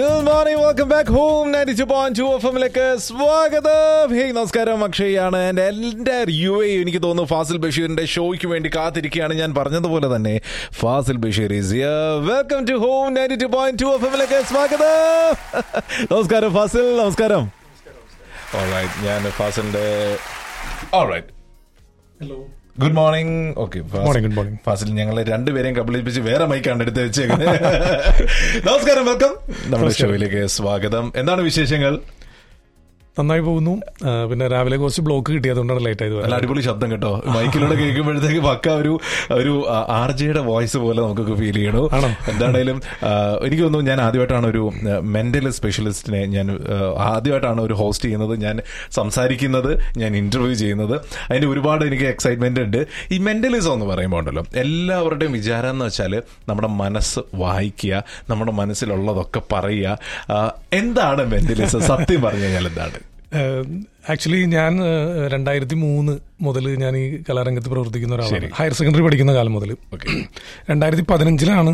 Good morning welcome back home ninety two point two F എമ്മിലേക്ക് സ്വാഗതം hey നമസ്കാരം അക്ഷയാണ് എൻ്റെ എൻ്റെ യു എ എനിക്ക് തോന്നുന്നു ഫാസിൽ ബഷീറിന്റെ ഷോയ്ക്ക് വേണ്ടി കാത്തിരിക്കുകയാണ് ഞാൻ പറഞ്ഞതുപോലെ തന്നെ Fazil Basheer is welcome to home ninety two point two F എമ്മിലേക്ക് സ്വാഗതം നമസ്കാരം ഫാസിൽ നമസ്കാരം Alright, ഞാൻ ഫാസിലിന്റെ Alright. Hello good morning okay Morning, good morning. ഫാസിൽ ഞങ്ങൾ രണ്ടുപേരെയും കബളിപ്പിച്ച് വേറെ മൈക്കാണ് എടുത്ത് വെച്ചേക്കുന്നത് നമസ്കാരം വെൽക്കം നമ്മുടെ ഷോയിലേക്ക് സ്വാഗതം എന്താണ് വിശേഷങ്ങൾ നന്നായി പോകുന്നു ആ, പിന്നെ രാവിലെ കുറച്ച് ബ്ലോക്ക് കിട്ടിയതുകൊണ്ടാണ് ലേറ്റ് ആയത് നല്ല വരാൻ. അടിപൊളി ശബ്ദം കേട്ടോ മൈക്കിലൂടെ കേൾക്കുമ്പോഴത്തേക്ക് പക്ക ഒരു ഒരു ആർ ജെയുടെ വോയിസ് പോലെ നമുക്കൊക്കെ ഫീൽ ചെയ്യണു ആണോ? എന്താണേലും ആ, എനിക്ക് തോന്നുന്നു ഞാൻ ആദ്യമായിട്ടാണ് ഒരു മെന്റൽ സ്പെഷ്യലിസ്റ്റിനെ ഞാൻ ആ, ആദ്യമായിട്ടാണ് ഒരു ഹോസ്റ്റ് ചെയ്യുന്നത് ഞാൻ സംസാരിക്കുന്നത് ഞാൻ ഇന്റർവ്യൂ ചെയ്യുന്നത് അതിന്റെ ഒരുപാട് എനിക്ക് എക്സൈറ്റ്മെന്റ് ഉണ്ട് ഈ മെന്റലിസം എന്ന് പറയുമ്പോൾ ഉണ്ടല്ലോ എല്ലാവരുടെയും വിചാരം എന്ന് വെച്ചാൽ നമ്മുടെ മനസ്സ് വായിക്കുക നമ്മുടെ മനസ്സിലുള്ളതൊക്കെ പറയുക ആ, എന്താണ് മെന്റലിസം സത്യം പറഞ്ഞു കഴിഞ്ഞാൽ എന്താണ് ആക്ച്വലി ഞാൻ രണ്ടായിരത്തി മൂന്ന് മുതൽ ഞാൻ ഈ കലാരംഗത്ത് പ്രവർത്തിക്കുന്ന ഒരാളാണ് ഹയർ സെക്കൻഡറി പഠിക്കുന്ന കാലം മുതൽ രണ്ടായിരത്തി പതിനഞ്ചിലാണ്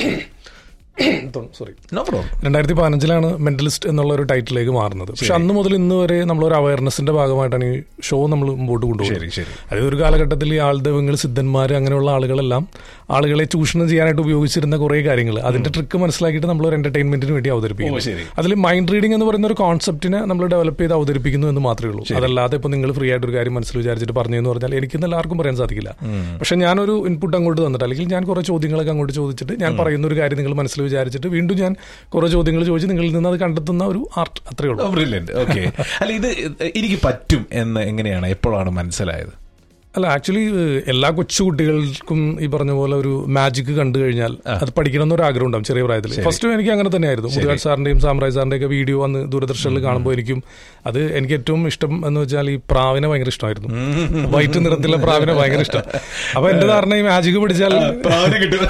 സോറി നോ പ്രോബ്ലം രണ്ടായിരത്തി പതിനഞ്ചിലാണ് മെന്റലിസ്റ്റ് എന്നുള്ള ഒരു ടൈറ്റിലേക്ക് മാറുന്നത് പക്ഷെ അന്ന് മുതൽ ഇന്ന് വരെ നമ്മളൊരു അവയർനെസിന്റെ ഭാഗമായിട്ടാണ് ഈ ഷോ നമ്മൾ മുമ്പോട്ട് കൊണ്ടുപോകുന്നത് ശരി ശരി അതായത് ഒരു കാലഘട്ടത്തിൽ ഈ ആൾദൈവങ്ങൾ സിദ്ധന്മാർ അങ്ങനെയുള്ള ആളുകളെല്ലാം ആളുകളെ ചൂഷണം ചെയ്യാനായിട്ട് ഉപയോഗിച്ചിരുന്ന കുറെ കാര്യങ്ങൾ അതിന്റെ ട്രിക്ക് മനസ്സിലാക്കിയിട്ട് നമ്മൾ ഒരു എന്റർടൈൻമെന്റിന് വേണ്ടി ഓ, അവതരിപ്പിക്കുന്നു ശരി. അതിൽ മൈൻഡ് റീഡിംഗ് എന്ന് പറയുന്ന ഒരു കോൺസെപ്റ്റിനെ നമ്മൾ ഡെവലപ്പ് ചെയ്ത് അവതരിപ്പിക്കുന്നു എന്ന് മാത്രമേ ഉള്ളൂ അതല്ലാതെ ഇപ്പൊ നിങ്ങൾ ഫ്രീ ആയിട്ട് ഒരു കാര്യം മനസ്സിൽ വിചാരിച്ചിട്ട് പറഞ്ഞു എന്ന് പറഞ്ഞാൽ എനിക്കിന്ന് എല്ലാവർക്കും പറയാൻ സാധിക്കില്ല പക്ഷെ ഞാനൊരു ഇൻപുട്ട് അങ്ങോട്ട് തന്നിട്ട് അല്ലെങ്കിൽ ഞാൻ കുറെ ചോദ്യങ്ങളൊക്കെ അങ്ങോട്ട് ചോദിച്ചിട്ട് ഞാൻ പറയുന്ന ഒരു കാര്യം നിങ്ങൾ മനസ്സിൽ വിചാരിച്ചിട്ട് വീണ്ടും ഞാൻ കുറെ ചോദ്യങ്ങൾ ചോദിച്ച് നിങ്ങളിൽ നിന്ന് അത് കണ്ടെത്തുന്ന ഒരു ആർട്ട് അത്രേ ഉള്ളൂ ബ്രില്യന്റ് ഓക്കെ അല്ല ഇത് എനിക്ക് പറ്റും എന്ന് എങ്ങനെയാണ് എപ്പോഴാണ് മനസ്സിലായത് അല്ല ആക്ച്വലി എല്ലാ കൊച്ചുകുട്ടികൾക്കും ഈ പറഞ്ഞ പോലെ ഒരു മാജിക് കണ്ടു കഴിഞ്ഞാൽ അത് പഠിക്കണം എന്നൊരു ആഗ്രഹം ഉണ്ടാവും ചെറിയ പ്രായത്തിൽ ഫസ്റ്റ് എനിക്ക് അങ്ങനെ തന്നെയായിരുന്നു മുതുകാട് സാറിന്റെയും സാമ്രാജ് സാറിന്റെ ഒക്കെ വീഡിയോ അന്ന് ദൂരദർശനിൽ കാണുമ്പോൾ എനിക്കും അത് എനിക്ക് ഏറ്റവും ഇഷ്ടം എന്ന് വെച്ചാൽ ഈ പ്രാവിനെ ഭയങ്കര ഇഷ്ടമായിരുന്നു വൈറ്റ് നിറത്തിലുള്ള പ്രാവിനെ ഭയങ്കര ഇഷ്ടം അപ്പൊ എന്റെ ധാരണ ഈ മാജിക് പഠിച്ചാൽ കിട്ടും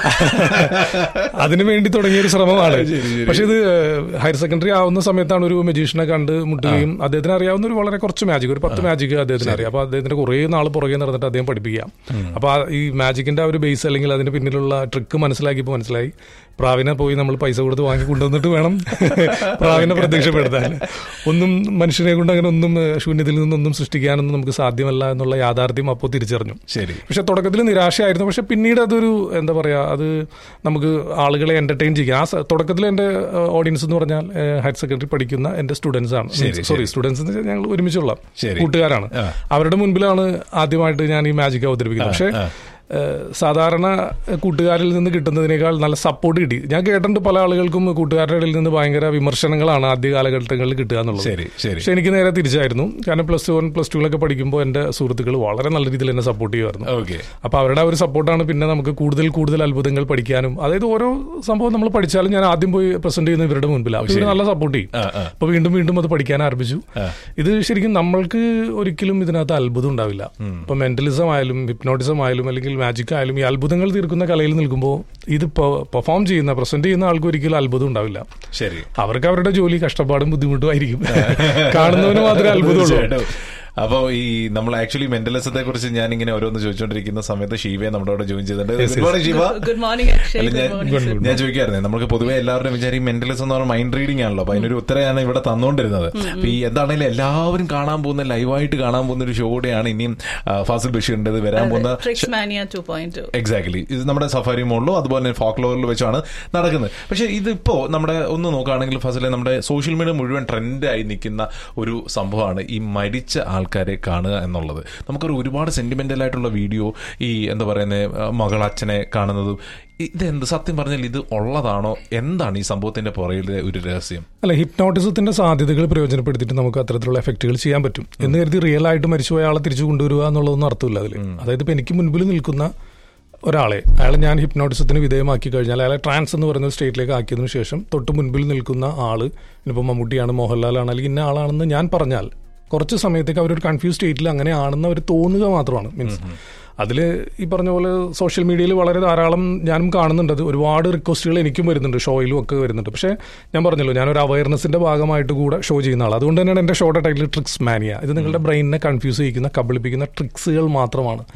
അതിനു വേണ്ടി തുടങ്ങിയ ഒരു ശ്രമമാണ് ശരി, ശരി. പക്ഷെ ഇത് ഹയർ സെക്കൻഡറി ആവുന്ന സമയത്താണ് ഒരു മജീഷ്യനെ കണ്ട് മുട്ടുകയും അദ്ദേഹത്തിന് അറിയാവുന്ന ഒരു വളരെ കുറച്ച് മാജിക് ഒരു പത്ത് മാജിക് അദ്ദേഹത്തിന് അറിയാം അപ്പൊ അദ്ദേഹത്തിന്റെ കുറെ നാൾ പുറകെ നടന്നിട്ട് അദ്ദേഹം പഠിപ്പിക്കാം അപ്പൊ ആ ഈ മാജിക്കിന്റെ ആ ഒരു ബേസ് അല്ലെങ്കിൽ അതിന്റെ പിന്നിലുള്ള ട്രിക്ക് മനസ്സിലാക്കിയപ്പോൾ മനസ്സിലായി പ്രാവിനെ പോയി നമ്മൾ പൈസ കൊടുത്ത് വാങ്ങി കൊണ്ടുവന്നിട്ട് വേണം പ്രാവിനെ പ്രത്യക്ഷപ്പെടുത്താൻ ഒന്നും മനുഷ്യനെ കൊണ്ട് അങ്ങനെ ഒന്നും ഏഹ്, ശൂന്യത്തിൽ നിന്നൊന്നും സൃഷ്ടിക്കാനൊന്നും നമുക്ക് സാധ്യമല്ല എന്നുള്ള യാഥാർത്ഥ്യം അപ്പോൾ തിരിച്ചറിഞ്ഞു ശരി പക്ഷെ തുടക്കത്തിൽ നിരാശയായിരുന്നു പക്ഷെ പിന്നീട് അതൊരു എന്താ പറയാ അത് നമുക്ക് ആളുകളെ എന്റർടൈൻ ചെയ്യാം ആ സ- തുടക്കത്തിൽ എന്റെ ഓഡിയൻസ് എന്ന് പറഞ്ഞാൽ ഏഹ്, ഹയർ സെക്കൻഡറി പഠിക്കുന്ന എന്റെ സ്റ്റുഡൻസ് ആണ് ശരി, സോറി സ്റ്റുഡൻസ് എന്ന് വെച്ചാൽ ഞങ്ങൾ ഒരുമിച്ചുള്ള ശരി. കൂട്ടുകാരാണ് ആ. അവരുടെ മുൻപിലാണ് ആദ്യമായിട്ട് ഞാൻ ഈ മാജിക് അവതരിപ്പിക്കുന്നത് പക്ഷേ ആ. ഏഹ്, സാധാരണ കൂട്ടുകാരിൽ നിന്ന് കിട്ടുന്നതിനേക്കാൾ നല്ല സപ്പോർട്ട് കിട്ടി ഞാൻ കേട്ടിട്ടുണ്ട് പല ആളുകൾക്കും കൂട്ടുകാരുടെ ഇടയിൽ നിന്ന് ഭയങ്കര വിമർശനങ്ങളാണ് ആദ്യ കാലഘട്ടങ്ങളിൽ കിട്ടുക എന്നുള്ളത് ശരി ശരി പക്ഷെ എനിക്ക് നേരെ തിരിച്ചായിരുന്നു കാരണം പ്ലസ് വൺ പ്ലസ് ടുവിലൊക്കെ പഠിക്കുമ്പോൾ എന്റെ സുഹൃത്തുക്കൾ വളരെ നല്ല രീതിയിൽ എന്നെ സപ്പോർട്ട് ചെയ്യുമായിരുന്നു ഓക്കെ അപ്പൊ അവരുടെ ആ ഒരു സപ്പോർട്ടാണ് പിന്നെ നമുക്ക് കൂടുതൽ കൂടുതൽ അത്ഭുതങ്ങൾ പഠിക്കാനും അതായത് ഓരോ സംഭവം നമ്മൾ പഠിച്ചാലും ഞാൻ ആദ്യം പോയി പ്രസന്റ് ചെയ്യുന്ന ഇവരുടെ മുൻപിലാണ് അപ്പൊ ഇവര് നല്ല സപ്പോർട്ട് ചെയ്യും ആ, ആ. അപ്പൊ വീണ്ടും വീണ്ടും അത് പഠിക്കാൻ ആരംഭിച്ചു ആ. ഇത് ശരിക്കും നമ്മൾക്ക് ഒരിക്കലും ഇതിനകത്ത് അത്ഭുതം ഉണ്ടാവില്ല ഇപ്പൊ മെന്റലിസം ആയാലും ഹിപ്നോട്ടിസം ആയാലും അല്ലെങ്കിൽ മാജിക് ആയാലും ഈ അത്ഭുതങ്ങൾ തീർക്കുന്ന കലയിൽ നിൽക്കുമ്പോൾ ഇത് പെർഫോം ചെയ്യുന്ന പ്രസന്റ് ചെയ്യുന്ന ആൾക്ക് ഒരിക്കലും അത്ഭുതം ഉണ്ടാവില്ല ശരി അവർക്ക് അവരുടെ ജോലി കഷ്ടപ്പാടും ബുദ്ധിമുട്ടും ആയിരിക്കും കാണുന്നവന് മാത്രമേ അത്ഭുതമുള്ളൂ തീർച്ചയായിട്ടും. അപ്പൊ ഈ നമ്മൾ ആക്ച്വലി മെന്റലിസത്തെ കുറിച്ച് ഞാൻ ഇങ്ങനെ ഓരോന്ന് ചോദിച്ചോണ്ടിരിക്കുന്ന സമയത്ത് ഷീവയെ നമ്മുടെ അവിടെ ജോയിൻ ചെയ്തിട്ടുണ്ട് Good morning, ഷീവ ഗുഡ് മോർണിംഗ് അക്ഷയ് അല്ല, ഞാൻ ഗുഡ് മോർണിംഗ് ഞാൻ ചോദിക്കായിരുന്നേ നമുക്ക് പൊതുവെ എല്ലാവരുടെയും വിചാരം മെന്റലിസം എന്ന് പറഞ്ഞാൽ മൈൻഡ് റീഡിംഗ് ആണല്ലോ അപ്പൊ അതിനൊരു ഉത്തരയാണ് ഇവിടെ തന്നുകൊണ്ടിരുന്നത് അപ്പൊ ഈ എന്താണെങ്കിലും എല്ലാവരും കാണാൻ പോകുന്ന ലൈവായിട്ട് കാണാൻ പോകുന്ന ഒരു ഷോയുടെയാണ് ഇനിയും ആ, ഫാസിൽ ബഷീറിന്റെ വരാൻ പോകുന്ന tricks mania two point two exactly ഇത് നമ്മുടെ സഫാരി മോളിലും അതുപോലെ തന്നെ ഫോക്ലോറിൽ വെച്ചാണ് നടക്കുന്നത് പക്ഷെ ഇതിപ്പോ നമ്മുടെ ഒന്ന് നോക്കുകയാണെങ്കിൽ ഫസലെ നമ്മുടെ സോഷ്യൽ മീഡിയ മുഴുവൻ ട്രെൻഡായി നിൽക്കുന്ന ഒരു സംഭവമാണ് ഈ മരിച്ച ആൾക്കാരെ കാണുക എന്നുള്ളത് നമുക്കൊരു ഒരുപാട് സെന്റിമെന്റൽ ആയിട്ടുള്ള വീഡിയോ ഈ എന്താ പറയുന്നത് മകൾ അച്ഛനെ കാണുന്നതും ഇതെന്ത് സത്യം പറഞ്ഞാൽ ഇത് ഉള്ളതാണോ എന്താണ് ഈ സംഭവത്തിന്റെ പുറകിലെ ഒരു രഹസ്യം അല്ല ഹിപ്നോട്ടിസത്തിന്റെ സാധ്യതകൾ പ്രയോജനപ്പെടുത്തിയിട്ട് നമുക്ക് അത്തരത്തിലുള്ള എഫക്റ്റുകൾ ചെയ്യാൻ പറ്റും എന്ന് കരുതി റിയൽ ആയിട്ട് മരിച്ചുപോയ ആളെ തിരിച്ചു കൊണ്ടുവരിക എന്നുള്ളതൊന്നും അർത്ഥമില്ല അതിൽ അതായത് ഇപ്പൊ എനിക്ക് മുൻപിൽ നിൽക്കുന്ന ഒരാളെ അയാളെ ഞാൻ ഹിപ്നോട്ടിസത്തിന് വിധേയമാക്കി കഴിഞ്ഞാൽ അയാളെ ട്രാൻസ് എന്ന് പറയുന്ന ഒരു സ്റ്റേറ്റിലേക്ക് ആക്കിയതിനു ശേഷം തൊട്ട് മുൻപിൽ നിൽക്കുന്ന ആള് ഇനിയിപ്പോൾ മമ്മൂട്ടിയാണ് മോഹൻലാലാണ് അല്ലെങ്കിൽ ഇന്ന ആളാണെന്ന് ഞാൻ പറഞ്ഞാൽ കുറച്ച് സമയത്തേക്ക് അവരൊരു കൺഫ്യൂസ് സ്റ്റേറ്റിൽ അങ്ങനെ ആണെന്ന് അവർ തോന്നുക മാത്രമാണ് മീൻസ് അതിൽ ഈ പറഞ്ഞ പോലെ സോഷ്യൽ മീഡിയയിൽ വളരെ ധാരാളം ഞാനും കാണുന്നുണ്ട് അത് ഒരുപാട് റിക്വസ്റ്റുകൾ എനിക്കും വരുന്നുണ്ട് ഷോയിലും ഒക്കെ വരുന്നുണ്ട് പക്ഷേ ഞാൻ പറഞ്ഞല്ലോ ഞാനൊരു അവയർനെസിന്റെ ഭാഗമായിട്ട് കൂടെ ഷോ ചെയ്യുന്ന ആൾ അതുകൊണ്ട് തന്നെയാണ് എന്റെ ഷോയുടെ ടൈറ്റിൽ ട്രിക്സ് മാനിയ ഇത് നിങ്ങളുടെ ബ്രെയിനിനെ കൺഫ്യൂസ് ചെയ്യിക്കുന്ന കബളിപ്പിക്കുന്ന ട്രിക്സുകൾ മാത്രമാണ്